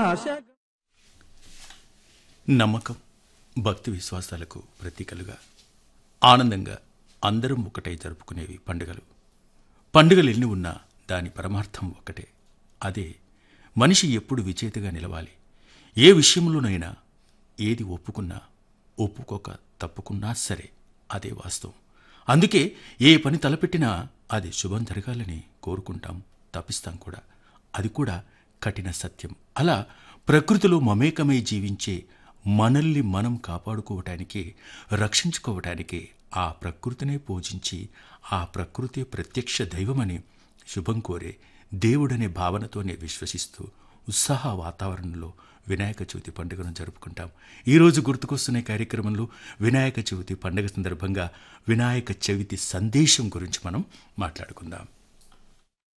ఆశ నమ్మకం భక్తి విశ్వాసాలకు ప్రతీకలుగా ఆనందంగా అందరం ఒకటై జరుపుకునేవి పండుగలు పండుగలు ఎన్ని ఉన్నా దాని పరమార్థం ఒకటే అదే మనిషి ఎప్పుడు విజేతగా నిలవాలి ఏ విషయంలోనైనా ఏది ఒప్పుకున్నా ఒప్పుకోక తప్పుకున్నా సరే అదే వాస్తవం అందుకే ఏ పని తలపెట్టినా అది శుభం జరగాలని కోరుకుంటాం తప్పిస్తాం కూడా అది కూడా కఠిన సత్యం అలా ప్రకృతిలో మమేకమై జీవించే మనల్ని మనం కాపాడుకోవటానికి రక్షించుకోవటానికి ఆ ప్రకృతినే పూజించి ఆ ప్రకృతి ప్రత్యక్ష దైవమని శుభం కోరే దేవుడనే భావనతోనే విశ్వసిస్తూ ఉత్సాహ వాతావరణంలో వినాయక చవితి పండుగను జరుపుకుంటాం ఈరోజు గుర్తుకొస్తున్న కార్యక్రమంలో వినాయక చవితి పండుగ సందర్భంగా వినాయక చవితి సందేశం గురించి మనం మాట్లాడుకుందాం